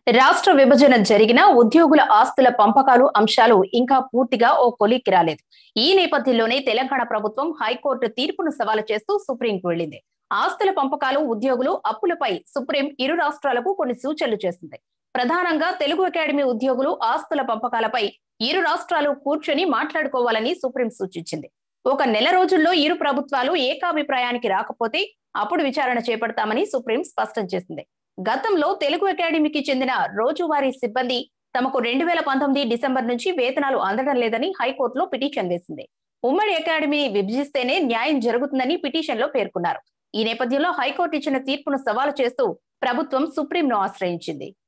రాష్ట్ర విభజన జరిగిన ఉద్యోగుల ఆస్తుల పంపకాలు అంశాలు ఇంకా పూర్తిగా ఓ కొలిక్కి రాలేదు ఈ నేపథ్యంలోనే తెలంగాణ ప్రభుత్వం హైకోర్టు తీర్పును సవాలు చేస్తూ సుప్రీంకు వెళ్లింది ఆస్తుల పంపకాలు ఉద్యోగులు అప్పులపై సుప్రీం ఇరు రాష్ట్రాలకు కొన్ని సూచనలు చేసింది ప్రధానంగా తెలుగు అకాడమీ ఉద్యోగులు ఆస్తుల పంపకాలపై ఇరు రాష్ట్రాలు కూర్చొని మాట్లాడుకోవాలని సుప్రీం సూచించింది ఒక నెల రోజుల్లో ఇరు ప్రభుత్వాలు ఏకాభిప్రాయానికి రాకపోతే అప్పుడు విచారణ చేపడతామని సుప్రీం స్పష్టం చేసింది గతంలో తెలుగు అకాడమీకి చెందిన రోజువారీ సిబ్బంది తమకు రెండు వేల పంతొమ్మిది డిసెంబర్ నుంచి వేతనాలు అందడం లేదని హైకోర్టులో పిటిషన్ వేసింది ఉమ్మడి అకాడమీ విభజిస్తేనే న్యాయం జరుగుతుందని పిటిషన్ లో పేర్కొన్నారు ఈ నేపథ్యంలో హైకోర్టు ఇచ్చిన తీర్పును సవాలు చేస్తూ ప్రభుత్వం సుప్రీంను ఆశ్రయించింది